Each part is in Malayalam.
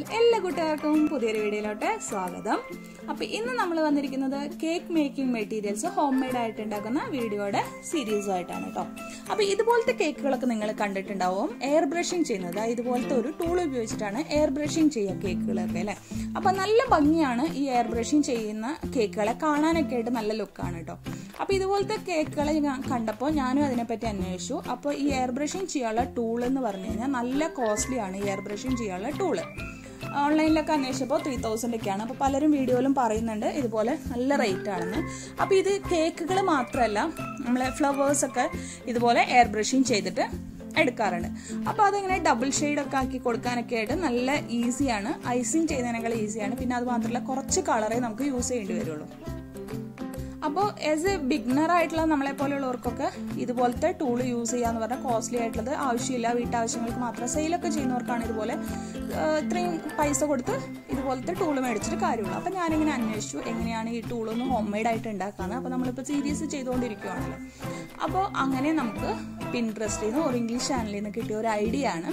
എല്ലാ കൂട്ടുകാർക്കും പുതിയൊരു വീഡിയോയിലോട്ട് സ്വാഗതം അപ്പൊ ഇന്ന് നമ്മൾ വന്നിരിക്കുന്നത് cake making materials home made ആയിട്ട് ഉണ്ടാക്കുന്ന വീഡിയോയുടെ സീരീസും ആയിട്ടാണ് കേട്ടോ അപ്പൊ ഇതുപോലത്തെ കേക്കുകളൊക്കെ നിങ്ങൾ കണ്ടിട്ടുണ്ടാവും എയർ ബ്രഷിംഗ് ചെയ്യുന്നത് അതായത് ഇതുപോലത്തെ ഒരു ടൂൾ ഉപയോഗിച്ചിട്ടാണ് എയർ ബ്രഷിംഗ് ചെയ്യുക കേക്കുകളൊക്കെ അല്ലെ അപ്പൊ നല്ല ഭംഗിയാണ് ഈ എയർ ബ്രഷിംഗ് ചെയ്യുന്ന കേക്കുകളെ കാണാനൊക്കെ ആയിട്ട് നല്ല ലുക്കാണ് കേട്ടോ അപ്പൊ ഇതുപോലത്തെ കേക്കുകളെ ഞാൻ കണ്ടപ്പോൾ ഞാനും അതിനെപ്പറ്റി അന്വേഷിച്ചു അപ്പോൾ ഈ എയർ ബ്രഷിംഗ് ചെയ്യാനുള്ള ടൂൾ എന്ന് പറഞ്ഞു കഴിഞ്ഞാൽ നല്ല കോസ്റ്റ്ലി ആണ് ഈ എയർ ബ്രഷിംഗ് ചെയ്യാനുള്ള ടൂള് ഓൺലൈനിലൊക്കെ അന്വേഷിച്ചപ്പോൾ ത്രീ തൗസൻഡ് ഒക്കെയാണ് അപ്പോൾ പലരും വീഡിയോയിലും പറയുന്നുണ്ട് ഇതുപോലെ നല്ല റേറ്റ് ആണെന്ന് അപ്പോൾ ഇത് കേക്കുകൾ മാത്രമല്ല നമ്മളെ ഫ്ലവേഴ്സൊക്കെ ഇതുപോലെ എയർ ബ്രഷിങ് ചെയ്തിട്ട് എടുക്കാറുണ്ട് അപ്പോൾ അതിങ്ങനെ ഡബിൾ ഷെയ്ഡൊക്കെ ആക്കി കൊടുക്കാനൊക്കെ ആയിട്ട് നല്ല ഈസിയാണ് ഐസിങ് ചെയ്യുന്നതിനേക്കാൾ ഈസിയാണ് പിന്നെ അത് മാത്രമല്ല കുറച്ച് കളറേ നമുക്ക് യൂസ് ചെയ്യേണ്ടി വരുള്ളൂ അപ്പോൾ ആസ് എ ബിഗ്നർ ആയിട്ടുള്ള നമ്മളെ പോലെയുള്ളവർക്കൊക്കെ ഇതുപോലത്തെ ടൂൾ യൂസ് ചെയ്യാന്ന് പറഞ്ഞാൽ കോസ്റ്റ്ലി ആയിട്ടുള്ളത് ആവശ്യമില്ല വീട്ടാവശ്യങ്ങൾക്ക് മാത്രം സെയിലൊക്കെ ചെയ്യുന്നവർക്കാണ് ഇതുപോലെ ഇത്രയും പൈസ കൊടുത്ത് ഇതുപോലത്തെ ടൂൾ മേടിച്ചിട്ട് കാര്യമുള്ളൂ അപ്പോൾ ഞാനിങ്ങനെ അന്വേഷിച്ചു എങ്ങനെയാണ് ഈ ടൂൾ ഒന്ന് ഹോം മെയ്ഡ് ആയിട്ട് ഉണ്ടാക്കാന്ന് അപ്പോൾ നമ്മളിപ്പോൾ സീരീസ് ചെയ്തുകൊണ്ടിരിക്കുവാണല്ലോ അപ്പോൾ അങ്ങനെ നമുക്ക് പിൻട്രസ്റ്റിൽ നിന്ന് ഒരു ഇംഗ്ലീഷ് ചാനലിൽ നിന്ന് കിട്ടിയ ഒരു ഐഡിയ ആണ്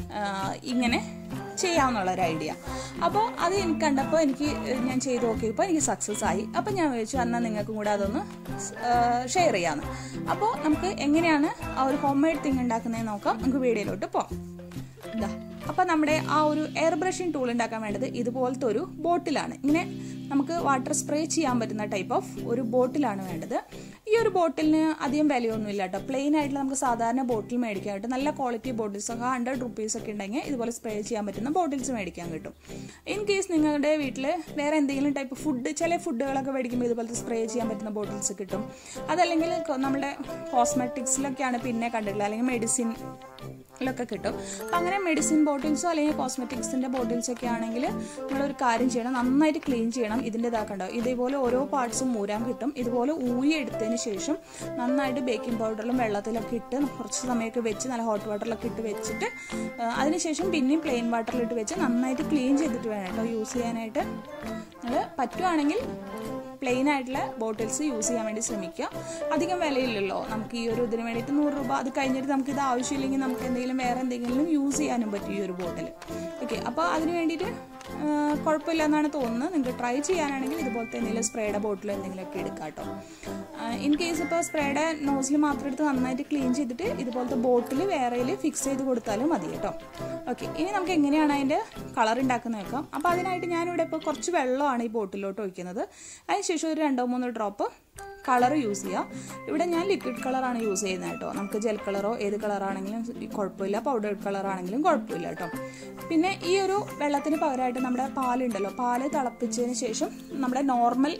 ഇങ്ങനെ ചെയ്യാമെന്നുള്ള ഒരു ഐഡിയ അപ്പോൾ അത് എനിക്ക് കണ്ടപ്പോൾ എനിക്ക് ഞാൻ ചെയ്ത് നോക്കിയപ്പോൾ എനിക്ക് സക്സസ് ആയി അപ്പോൾ ഞാൻ വിചാരിച്ചു എന്നാൽ നിങ്ങൾക്കും കൂടെ അതൊന്ന് ഷെയർ ചെയ്യാമെന്ന് അപ്പോൾ നമുക്ക് എങ്ങനെയാണ് ആ ഒരു ഹോം മെയ്ഡ് തിങ് ഉണ്ടാക്കുന്നതെന്ന് നോക്കാം നമുക്ക് വീഡിയോയിലോട്ട് പോകാം ഇതാ അപ്പോൾ നമ്മുടെ ആ ഒരു എയർ ബ്രഷിംഗ് ടൂൾ ഉണ്ടാക്കാൻ വേണ്ടത് ഇതുപോലത്തെ ഒരു ബോട്ടിലാണ് ഇങ്ങനെ നമുക്ക് വാട്ടർ സ്പ്രേ ചെയ്യാൻ പറ്റുന്ന ടൈപ്പ് ഓഫ് ഒരു ബോട്ടിലാണ് വേണ്ടത് ഈ ഒരു ബോട്ടിലിന് അധികം വിലയൊന്നും ഇല്ല കേട്ടോ പ്ലെയിൻ ആയിട്ടുള്ള നമുക്ക് സാധാരണ ബോട്ടിൽ മേടിക്കാനായിട്ട് നല്ല ക്വാളിറ്റി ബോട്ടിൽസ് ഒക്കെ ഹൺഡ്രഡ് റുപ്പീസ് ഒക്കെ ഉണ്ടെങ്കിൽ ഇതുപോലെ സ്പ്രേ ചെയ്യാൻ പറ്റുന്ന ബോട്ടിൽസ് മേടിക്കാൻ കിട്ടും ഇൻ കേസ് നിങ്ങളുടെ വീട്ടിൽ വേറെ എന്തെങ്കിലും ടൈപ്പ് ഫുഡ് ചില ഫുഡുകളൊക്കെ മേടിക്കുമ്പോൾ ഇതുപോലത്തെ സ്പ്രേ ചെയ്യാൻ പറ്റുന്ന ബോട്ടിൽസ് കിട്ടും അതല്ലെങ്കിൽ നമ്മുടെ കോസ്മെറ്റിക്സിലൊക്കെയാണ് പിന്നെ കണ്ടിട്ടുള്ളത് അല്ലെങ്കിൽ മെഡിസിൻ ൊക്കെ കിട്ടും അപ്പം അങ്ങനെ മെഡിസിൻ ബോട്ടിൽസോ അല്ലെങ്കിൽ കോസ്മെറ്റിക്സിൻ്റെ ബോട്ടിൽസ് ഒക്കെ ആണെങ്കിൽ നമ്മളൊരു കാര്യം ചെയ്യണം നന്നായിട്ട് ക്ലീൻ ചെയ്യണം ഇതിൻ്റെ ഇതാക്കണ്ടോ ഇതേപോലെ ഓരോ പാർട്സും ഊരാൻ കിട്ടും ഇതുപോലെ ഊരി എടുത്തതിന് ശേഷം നന്നായിട്ട് ബേക്കിംഗ് പൗഡറിലും വെള്ളത്തിലൊക്കെ ഇട്ട് കുറച്ച് സമയമൊക്കെ വെച്ച് നല്ല ഹോട്ട് വാട്ടറിലൊക്കെ ഇട്ട് വെച്ചിട്ട് അതിനുശേഷം പിന്നെയും പ്ലെയിൻ വാട്ടറിലിട്ട് വെച്ച് നന്നായിട്ട് ക്ലീൻ ചെയ്തിട്ട് വേണം കേട്ടോ യൂസ് ചെയ്യാനായിട്ട് നിങ്ങൾ പറ്റുവാണെങ്കിൽ പ്ലെയിൻ ആയിട്ടുള്ള ബോട്ടിൽസ് യൂസ് ചെയ്യാൻ വേണ്ടി ശ്രമിക്കുക അധികം വിലയില്ലല്ലോ നമുക്ക് ഈ ഒരു ഇതിന് വേണ്ടിയിട്ട് നൂറ് രൂപ അത് കഴിഞ്ഞിട്ട് നമുക്ക് ഇത് ആവശ്യമില്ലെങ്കിൽ നമുക്ക് എന്തെങ്കിലും വേറെ എന്തെങ്കിലും യൂസ് ചെയ്യാനും പറ്റും ഈ ഒരു ബോട്ടിൽ ഓക്കെ അപ്പോൾ അതിന് വേണ്ടിയിട്ട് കുഴപ്പമില്ല എന്നാണ് തോന്നുന്നത് നിങ്ങൾക്ക് ട്രൈ ചെയ്യാനാണെങ്കിൽ ഇതുപോലത്തെ എന്തെങ്കിലും സ്പ്രേയുടെ ബോട്ടിൽ എന്തെങ്കിലുമൊക്കെ എടുക്കാം കേട്ടോ ഇൻ കേസ് ഇപ്പോൾ സ്പ്രേയുടെ നോസിൽ മാത്രം എടുത്ത് നന്നായിട്ട് ക്ലീൻ ചെയ്തിട്ട് ഇതുപോലത്തെ ബോട്ടിൽ വേറെയിൽ ഫിക്സ് ചെയ്ത് കൊടുത്താലും മതി കേട്ടോ ഓക്കെ ഇനി നമുക്ക് എങ്ങനെയാണ് അതിൻ്റെ കളർ ഉണ്ടാക്കുന്നത് നോക്കാം അപ്പോൾ അതിനായിട്ട് ഞാനിവിടെ ഇപ്പോൾ കുറച്ച് വെള്ളമാണ് ഈ ബോട്ടിലോട്ട് ഒഴിക്കുന്നത് അതിനുശേഷം ഒരു രണ്ടോ മൂന്നോ ഡ്രോപ്പ് കളർ യൂസ് ചെയ്യുക ഇവിടെ ഞാൻ ലിക്വിഡ് കളറാണ് യൂസ് ചെയ്യുന്നത് കേട്ടോ നമുക്ക് ജെൽ കളറോ ഏത് കളറാണെങ്കിലും കുഴപ്പമില്ല പൗഡർ കളറാണെങ്കിലും കുഴപ്പമില്ല കേട്ടോ പിന്നെ ഈ ഒരു വെള്ളത്തിന് പകരമായിട്ട് നമ്മുടെ പാലുണ്ടല്ലോ പാല് തിളപ്പിച്ചതിന് ശേഷം നമ്മുടെ നോർമൽ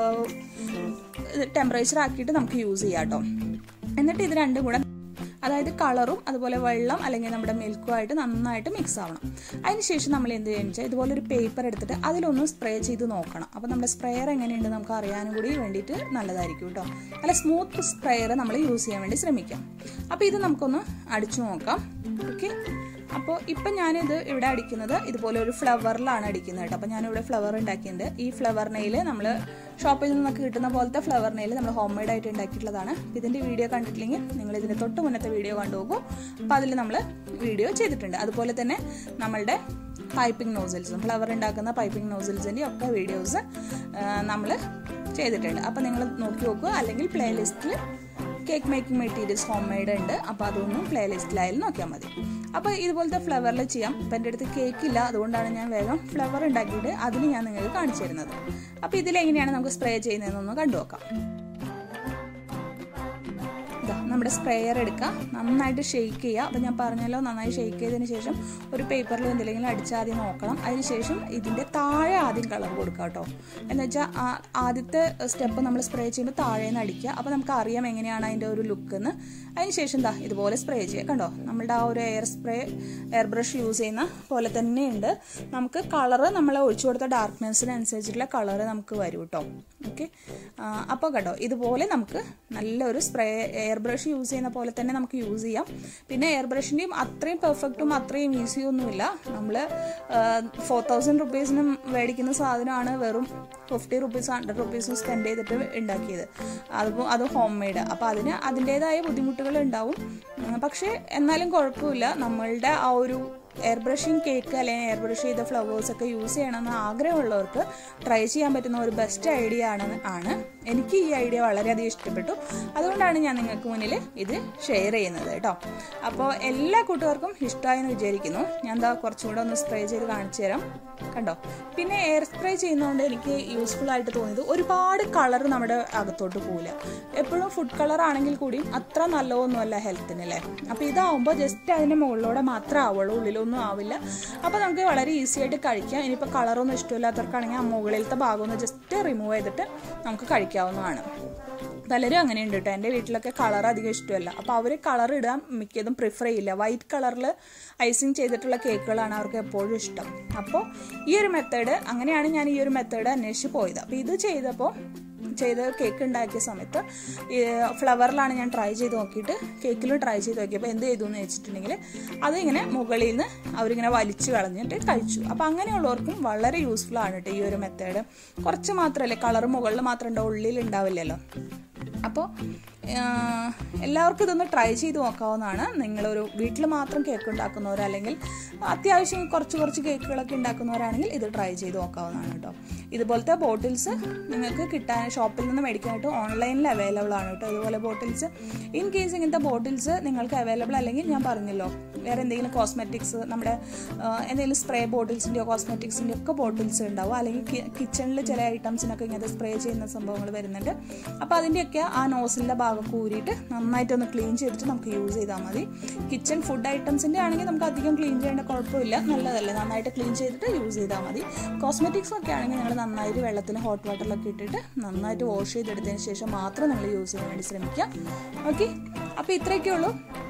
ടെമ്പറേച്ചർ ആക്കിയിട്ട് നമുക്ക് യൂസ് ചെയ്യാം കേട്ടോ എന്നിട്ട് ഇത് രണ്ടും കൂടെ അതായത് കളറും അതുപോലെ വെള്ളം അല്ലെങ്കിൽ നമ്മുടെ മിൽക്കും ആയിട്ട് നന്നായിട്ട് മിക്സ് ആവണം അതിനുശേഷം നമ്മൾ എന്ത് ചെയ്യുക വെച്ചാൽ ഇതുപോലെ ഒരു പേപ്പർ എടുത്തിട്ട് അതിലൊന്ന് സ്പ്രേ ചെയ്ത് നോക്കണം അപ്പോൾ നമ്മുടെ സ്പ്രെയർ എങ്ങനെയുണ്ട് നമുക്ക് അറിയാനും കൂടി വേണ്ടിയിട്ട് നല്ലതായിരിക്കും കേട്ടോ നല്ല സ്മൂത്ത് സ്പ്രെയർ നമ്മൾ യൂസ് ചെയ്യാൻ വേണ്ടി ശ്രമിക്കാം അപ്പോൾ ഇത് നമുക്കൊന്ന് അടിച്ചു നോക്കാം ഓക്കെ അപ്പോൾ ഇപ്പം ഞാനിത് ഇവിടെ അടിക്കുന്നത് ഇതുപോലെ ഒരു ഫ്ലവറിലാണ് അടിക്കുന്നത് കേട്ടോ അപ്പോൾ ഞാനിവിടെ ഫ്ലവർ ഉണ്ടാക്കിയിട്ടുണ്ട് ഈ ഫ്ലവർ നെയിൽ നമ്മൾ ഷോപ്പിൽ നിന്നൊക്കെ കിട്ടുന്ന പോലത്തെ ഫ്ലവർ നെയിൽ നമ്മൾ ഹോം മെയ്ഡ് ആയിട്ട് ഉണ്ടാക്കിയിട്ടുള്ളതാണ് ഇതിൻ്റെ വീഡിയോ കണ്ടിട്ടില്ലെങ്കിൽ നിങ്ങൾ ഇതിൻ്റെ തൊട്ട് മുന്നത്തെ വീഡിയോ കണ്ടുപോകും അപ്പോൾ അതിൽ നമ്മൾ വീഡിയോ ചെയ്തിട്ടുണ്ട് അതുപോലെ തന്നെ നമ്മളുടെ പൈപ്പിംഗ് നോസിൽസും ഫ്ലവർ ഉണ്ടാക്കുന്ന പൈപ്പിംഗ് നോസിൽസിൻ്റെ ഒക്കെ വീഡിയോസ് നമ്മൾ ചെയ്തിട്ടുണ്ട് അപ്പോൾ നിങ്ങൾ നോക്കി നോക്കുക അല്ലെങ്കിൽ പ്ലേലിസ്റ്റിൽ cake making materials home made ഉണ്ട് അപ്പോൾ അതൊന്നും പ്ലേ ലിസ്റ്റിലായാലും നോക്കിയാൽ മതി അപ്പോൾ ഇതുപോലത്തെ ഫ്ലവറിൽ ചെയ്യാം ഇപ്പം എൻ്റെ അടുത്ത് കേക്ക് ഇല്ല അതുകൊണ്ടാണ് ഞാൻ വേഗം ഫ്ലവർ ഉണ്ടാക്കിയിട്ട് അതിന് ഞാൻ നിങ്ങൾക്ക് കാണിച്ചു തരുന്നത് അപ്പോൾ ഇതിലെങ്ങനെയാണ് നമുക്ക് സ്പ്രേ ചെയ്യുന്നതെന്നൊന്ന് കണ്ടു നോക്കാം നമ്മുടെ സ്പ്രേയർ എടുക്കുക നന്നായിട്ട് ഷെയ്ക്ക് ചെയ്യുക അപ്പോൾ ഞാൻ പറഞ്ഞല്ലോ നന്നായി ഷെയ്ക്ക് ചെയ്തതിന് ശേഷം ഒരു പേപ്പറിൽ എന്തെങ്കിലും അടിച്ചാദ്യം നോക്കണം അതിനുശേഷം ഇതിൻ്റെ താഴെ ആദ്യം കളർ കൊടുക്കുക കേട്ടോ എന്ന് വെച്ചാൽ ആദ്യത്തെ സ്റ്റെപ്പ് നമ്മൾ സ്പ്രേ ചെയ്യുമ്പോൾ താഴെ നിന്ന് അടിക്കുക അപ്പോൾ നമുക്ക് അറിയാം എങ്ങനെയാണ് അതിൻ്റെ ഒരു ലുക്ക് എന്ന് അതിനുശേഷം എന്താ ഇതുപോലെ സ്പ്രേ ചെയ്യുക കണ്ടോ നമ്മളുടെ ആ ഒരു air spray air brush use ചെയ്യുന്ന പോലെ തന്നെയുണ്ട് നമുക്ക് കളറ് നമ്മൾ ഒഴിച്ചു കൊടുത്ത ഡാർക്ക്നെസ്സിനനുസരിച്ചിട്ടുള്ള കളറ് നമുക്ക് വരും കേട്ടോ ഓക്കെ അപ്പോൾ കേട്ടോ ഇതുപോലെ നമുക്ക് നല്ലൊരു സ്പ്രേ എയർ ബ്രഷ് യൂസ് ചെയ്യുന്ന പോലെ തന്നെ നമുക്ക് യൂസ് ചെയ്യാം പിന്നെ എയർ ബ്രഷിൻ്റെയും അത്രയും പെർഫെക്റ്റും അത്രയും ഈസിയൊന്നുമില്ല നമ്മൾ ഫോർ തൗസൻഡ് റുപ്പീസിനും മേടിക്കുന്ന സാധനമാണ് വെറും ഫിഫ്റ്റി റുപ്പീസ് ഹൺഡ്രഡ് റുപ്പീസും സ്പെൻഡ് ചെയ്തിട്ട് ഉണ്ടാക്കിയത് അതിപ്പോൾ അത് ഹോം മെയ്ഡ് അപ്പോൾ അതിന് അതിൻ്റേതായ ബുദ്ധിമുട്ടുകൾ ഉണ്ടാവും പക്ഷേ എന്നാലും കുഴപ്പമില്ല നമ്മളുടെ ആ ഒരു എയർ ബ്രഷിങ് കേക്ക് അല്ലെങ്കിൽ എയർ ബ്രഷ് ചെയ്ത ഫ്ലവേഴ്സ് ഒക്കെ യൂസ് ചെയ്യണമെന്ന് ആഗ്രഹമുള്ളവർക്ക് ട്രൈ ചെയ്യാൻ പറ്റുന്ന ഒരു ബെസ്റ്റ് ഐഡിയ ആണ് ആണ് എനിക്ക് ഈ ഐഡിയ വളരെയധികം ഇഷ്ടപ്പെട്ടു അതുകൊണ്ടാണ് ഞാൻ നിങ്ങൾക്ക് മുന്നിൽ ഇത് ഷെയർ ചെയ്യുന്നത് കേട്ടോ അപ്പോൾ എല്ലാ കൂട്ടുകാർക്കും ഇഷ്ടമായെന്ന് വിചാരിക്കുന്നു ഞാൻ എന്താ കുറച്ചും കൂടെ ഒന്ന് സ്പ്രേ ചെയ്ത് കാണിച്ചു തരാം കണ്ടോ പിന്നെ എയർ സ്പ്രേ ചെയ്യുന്നതുകൊണ്ട് എനിക്ക് യൂസ്ഫുൾ ആയിട്ട് തോന്നിയത് ഒരുപാട് കളർ നമ്മുടെ അകത്തോട്ട് പോകില്ല എപ്പോഴും ഫുഡ് കളർ ആണെങ്കിൽ കൂടിയും അത്ര നല്ലതൊന്നുമല്ല ഹെൽത്തിന് അല്ലേ അപ്പോൾ ഇതാവുമ്പോൾ ജസ്റ്റ് അതിൻ്റെ മുകളിലൂടെ മാത്രമേ ആവുള്ളൂ ഉള്ളിലൊന്നും ആവില്ല അപ്പോൾ നമുക്ക് വളരെ ഈസി ആയിട്ട് കഴിക്കാം ഇനിയിപ്പോൾ കളറൊന്നും ഇഷ്ടമില്ലാത്തവർക്കാണെങ്കിൽ ആ മുകളിലത്തെ ഭാഗം ഒന്ന് ജസ്റ്റ് റിമൂവ് ചെയ്തിട്ട് നമുക്ക് കഴിക്കാവുന്നതാണ് പലരും അങ്ങനെയുണ്ട് കേട്ടോ എൻ്റെ വീട്ടിലൊക്കെ കളർ അധികം ഇഷ്ടമല്ല അപ്പോൾ അവർ കളർ ഇടാൻ മിക്കതും പ്രിഫർ ചെയ്യില്ല വൈറ്റ് കളറിൽ ഐസിങ് ചെയ്തിട്ടുള്ള കേക്കുകളാണ് അവർക്ക് എപ്പോഴും ഇഷ്ടം അപ്പോൾ ഈ ഒരു മെത്തേഡ് അങ്ങനെയാണ് ഞാൻ ഈ ഒരു മെത്തേഡ് അന്വേഷിച്ച് പോയത് അപ്പോൾ ഇത് ചെയ്തപ്പോൾ ചെയ്ത് കേക്ക് ഉണ്ടാക്കിയ സമയത്ത് ഫ്ലവറിലാണ് ഞാൻ ട്രൈ ചെയ്ത് നോക്കിയിട്ട് കേക്കിലും ട്രൈ ചെയ്ത് നോക്കിയപ്പോൾ എന്ത് ചെയ്തു എന്ന് വെച്ചിട്ടുണ്ടെങ്കിൽ അതിങ്ങനെ മുകളിൽ നിന്ന് അവരിങ്ങനെ വലിച്ചു കളഞ്ഞിട്ട് കഴിച്ചു അപ്പോൾ അങ്ങനെയുള്ളവർക്കും വളരെ യൂസ്ഫുൾ ആണ് കേട്ടോ ഈ ഒരു മെത്തേഡ് കുറച്ച് മാത്രമല്ലേ കളർ മുകളിൽ മാത്രം ഉണ്ടാവും ഉള്ളിൽ ഉണ്ടാവില്ലല്ലോ അപ്പോൾ എല്ലാവർക്കും ഇതൊന്ന് ട്രൈ ചെയ്ത് നോക്കാവുന്നതാണ് നിങ്ങളൊരു വീട്ടിൽ മാത്രം കേക്ക് ഉണ്ടാക്കുന്നവർ അല്ലെങ്കിൽ അത്യാവശ്യം കുറച്ച് കുറച്ച് കേക്കുകളൊക്കെ ഉണ്ടാക്കുന്നവരാണെങ്കിൽ ഇത് ട്രൈ ചെയ്ത് നോക്കാവുന്നതാണ് കേട്ടോ ഇതുപോലത്തെ ബോട്ടിൽസ് നിങ്ങൾക്ക് കിട്ടാൻ ഷോപ്പിൽ നിന്ന് മേടിക്കാനായിട്ട് ഓൺലൈനിൽ അവൈലബിൾ ആണ് കേട്ടോ ഇതുപോലെ ബോട്ടിൽസ് ഇൻ കേസ് ഇങ്ങനത്തെ ബോട്ടിൽസ് നിങ്ങൾക്ക് അവൈലബിൾ അല്ലെങ്കിൽ ഞാൻ പറഞ്ഞല്ലോ വേറെ എന്തെങ്കിലും കോസ്മെറ്റിക്സ് നമ്മുടെ എന്തെങ്കിലും സ്പ്രേ ബോട്ടിൽസിൻ്റെയോ കോസ്മെറ്റിക്സിൻ്റെയോ ഒക്കെ ബോട്ടിൽസ് ഉണ്ടാവും അല്ലെങ്കിൽ കിച്ചണിൽ ചില ഐറ്റംസിനൊക്കെ ഇങ്ങനത്തെ സ്പ്രേ ചെയ്യുന്ന സംഭവങ്ങൾ വരുന്നുണ്ട് അപ്പോൾ അതിൻ്റെയൊക്കെ ആ നോസിലിൻ്റെ ഭാഗം കൂരിയിട്ട് നന്നായിട്ടൊന്ന് ക്ലീൻ ചെയ്തിട്ട് നമുക്ക് യൂസ് ചെയ്താൽ മതി കിച്ചൺ ഫുഡ് ഐറ്റംസിൻ്റെ ആണെങ്കിൽ നമുക്ക് അധികം ക്ലീൻ ചെയ്യേണ്ട കുഴപ്പമില്ല നല്ലതല്ലേ നന്നായിട്ട് ക്ലീൻ ചെയ്തിട്ട് യൂസ് ചെയ്താൽ മതി കോസ്മെറ്റിക്സ് ഒക്കെ ആണെങ്കിൽ നിങ്ങൾ നന്നായിട്ട് വെള്ളത്തിൽ ഹോട്ട് വാട്ടറിലൊക്കെ ഇട്ടിട്ട് നന്നായിട്ട് വാഷ് ചെയ്തെടുത്തതിന് ശേഷം മാത്രം നിങ്ങൾ യൂസ് ചെയ്യാൻ വേണ്ടി ശ്രമിക്കുക ഓക്കെ അപ്പോൾ ഇത്രയൊക്കെ ഉള്ളൂ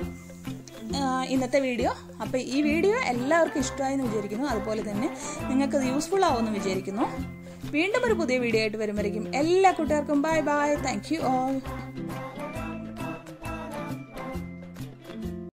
ഇന്നത്തെ വീഡിയോ അപ്പോൾ ഈ വീഡിയോ എല്ലാവർക്കും ഇഷ്ടമായി എന്ന് വിചാരിക്കുന്നു അതുപോലെ തന്നെ നിങ്ങൾക്കത് യൂസ്ഫുൾ ആവുമെന്ന് വിചാരിക്കുന്നു വീണ്ടും ഒരു പുതിയ വീഡിയോ ആയിട്ട് വരുമ്പോഴേക്കും എല്ലാ കൂട്ടുകാർക്കും bye bye thank you all